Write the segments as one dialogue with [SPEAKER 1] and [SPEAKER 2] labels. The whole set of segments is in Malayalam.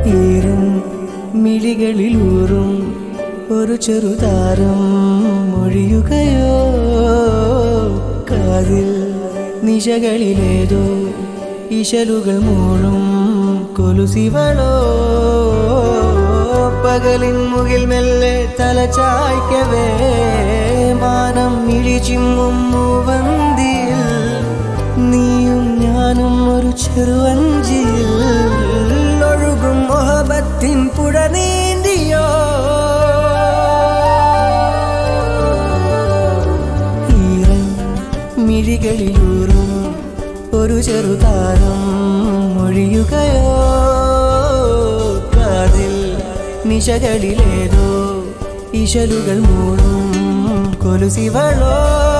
[SPEAKER 1] ഈരൻ മിഴികളിലൂറും ഒരു ചെറുതാരം മൊഴിയുകയോ കാതിൽ നിശകളിലേതോ ഇശലുകൾ മൂളും കൊലുസിവളോ പകലിൻ മുകിൽ മെല്ലെ തലചായ്ക്കവേ മാനം ഇഴിച്ചിമ്മും മൂവന്തിയിൽ നീയും ഞാനും ഒരു ചെറുവഞ്ചിയിൽ ഒഴുകും മൊഹബത്തിൻ പുഴ നീന്തിയോ ഈറൻ മിഴികളിലൂറും ഒരു ചെറുതാരം മൊഴിയുകയോ കാതിൽ നിശകളിലേതോ ഇശലുകൾ മൂളും കൊലുസിവളോ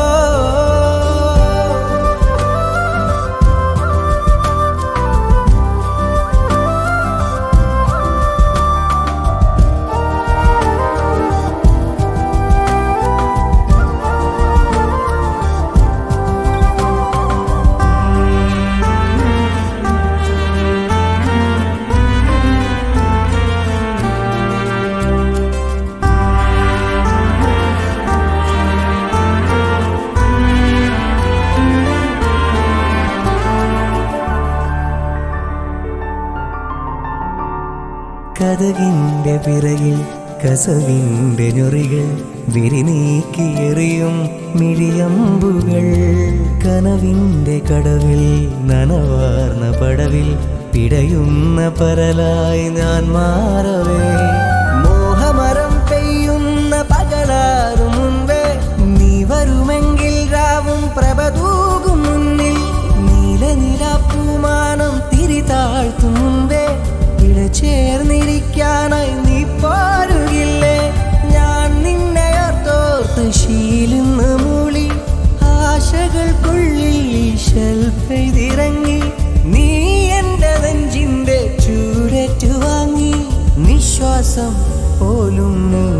[SPEAKER 1] കഥകിന്റെ പിറകിൽ കസവിന്റെ ഞൊറികൾ വിരിനീക്കിയെറിയും മിഴിയമ്പുകൾ കനവിന്റെ കടവിൽ നനവാർന്ന പടവിൽ പിടയുന്ന പരലായി ഞാൻ മാറവേ മോഹമരം പെയ്യുന്ന പകലാറും മുൻപേ നീ വരുമെങ്കിൽ രാവും പ്രഭ തൂകും മുന്നിൽ നീലനിലാപ്പൂമാനം തിരി താഴ്ത്തും മുൻപേ ഇടചേർന്നിരിക്കാനായി നീ പാരുകില്ലേ ഞാൻ നിന്നെ ഓർത്തോർത്ത് ശീലുന്ന മൂളി ആശകൾക്കുള്ളിൽ ഈശൽ പെയ്തിറങ്ങി നീ എന്റെ നെഞ്ചിന്റെ ചൂരറ്റു വാങ്ങി നിശ്വാസം പോലും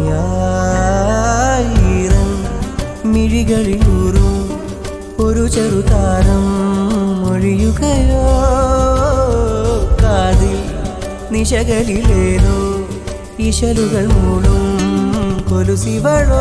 [SPEAKER 1] നീയായിരം മിഴികളിലൂറും ഒരു ചെറുതാരം മൊഴിയുകയോ കാതിൽ നിശകളിലേതോ ഇശലുകൾ മൂളും കൊലുസിവളോ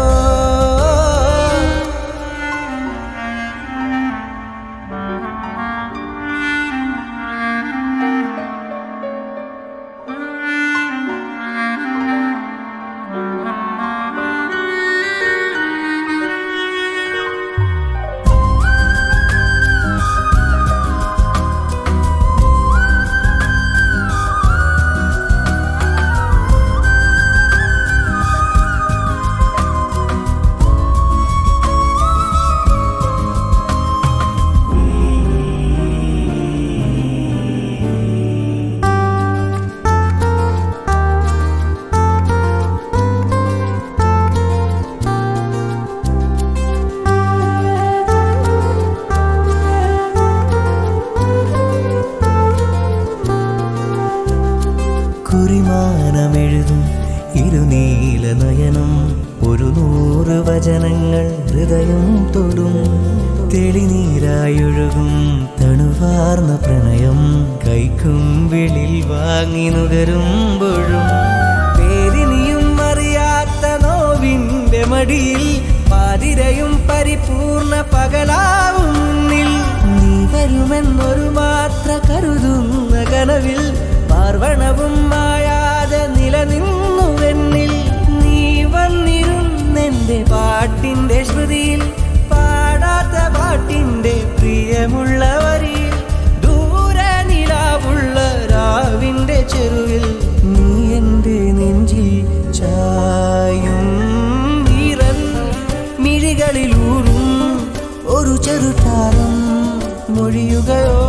[SPEAKER 1] കുറിമാനമെഴുതും ഇരുനീല നയനം ഒരു നൂറ് വചനങ്ങൾ ഹൃദയം തൊടും തെളിനീരായൊഴുകും തണുവാർന്ന പ്രണയം കൈക്കും വെളിൽ വാങ്ങി നുകരുമ്പോഴും പേരിനിയും അറിയാത്ത നോവിന്റെ മടിയിൽ പാതിരയും പരിപൂർണ പകലാവും മുന്നിൽ നീ വരുമെന്നൊരു മാത്ര കരുതുന്ന കനവിൽ പാർവണവും മായാതെ നിലനിന്നുവെന്നിൽ നീ വന്നിരുന്നെന്റെ പാട്ടിന്റെ ശ്രുതിയിൽ പാടാത്ത പാട്ടിന്റെ പ്രിയമുള്ള വരിയിൽ ദൂരെ നിലാവുള്ള രാവിന്റെ ചെരുവിൽ നീ എന്റെ നെഞ്ചിൽ ചായും വീരൻ മിഴികളിലൂറും ഒരു ചെറുതാരം മൊഴിയുകയോ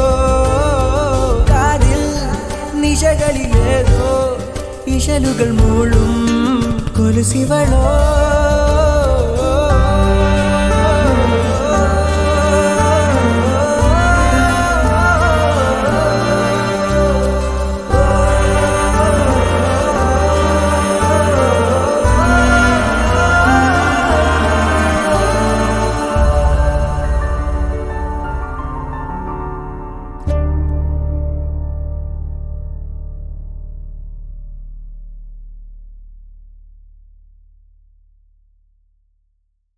[SPEAKER 1] കാതിൽ നിശകളിലേതോ ഇശലുകൾ മൂളും കൊലുസിവളോ